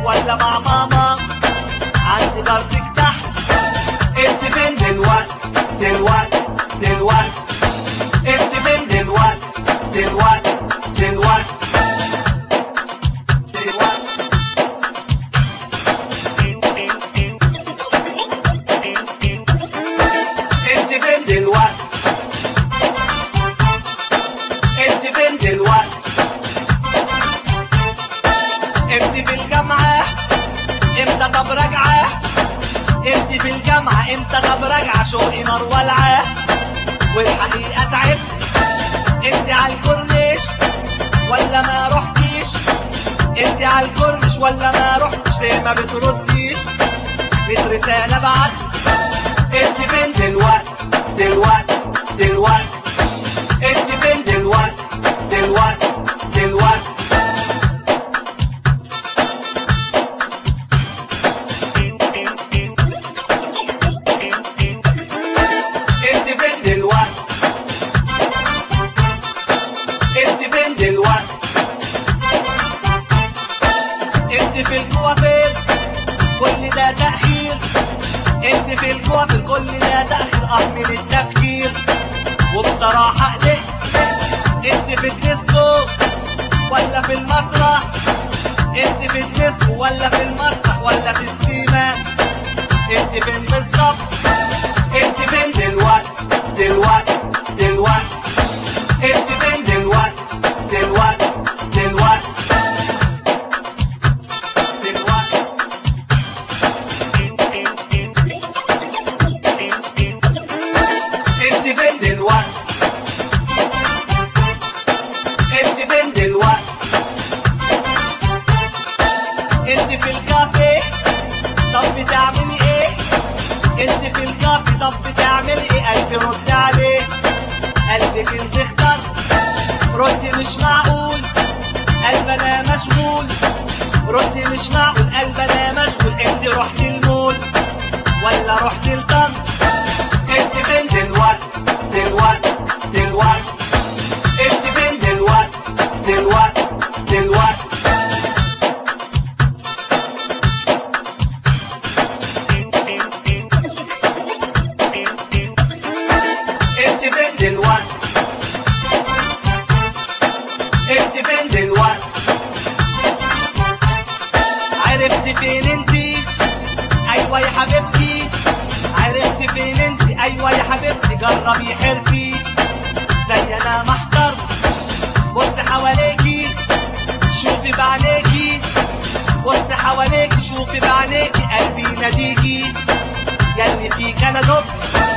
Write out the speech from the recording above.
ولا مع ماما عندي جارتك تحت انت فين دلوقت دلوقت دلوقت انت فين دلوقت دلوقت دلوقت دلوقت انت فين دلوقت انت فين دلوقت انت في الجامعة امتى طب راجعة انت في الجامعة امتى طب راجعة شوقي نار والعة والحقيقة تعبت انت على الكورنيش ولا ما رحتيش انت على الكورنيش ولا ما رحتش ليه ما بترديش بيت رسالة بعت انت فين دلوقت دلوقت دلوقت انت فين دلوقت دلوقت دلوقت انت فين دلوقت انت فين دلوقت انت في الكوافير كل ده تأخير انت في الكوافير كل ده تأخير اه من التفكير وبصراحة قلقت انت في الديسكو ولا في المسرح انت في الديسكو ولا في المسرح ولا في السيما انت فين بالظبط انت فين دلوقت دلوقت دلوقت انت فين دلوقت دلوقت دلوقت دلوقت انت فين دلوقت انت فين دلوقت انت في الكافيه طب بتعملي ايه انت في الكافي طب بتعملي ايه قلبي رد عليه قلبك انت اخترت ردي مش معقول قلب انا مشغول ردي مش معقول قلب انا مشغول انت رحت المول ولا رحت الطنس انت فين دلوقت دلوقت دلوقت انت فين دلوقت دلوقت دلوقت انت فين دلوقت انت فين دلوقت عرفت فين انت ايوه يا حبيبتي عرفت فين انت ايوه يا حبيبتي جربي حيرتي زي انا محتار بص حواليكي شوفي بعينيكي بص حواليكي شوفي بعينيكي قلبي يناديكي ياللي فيك انا دب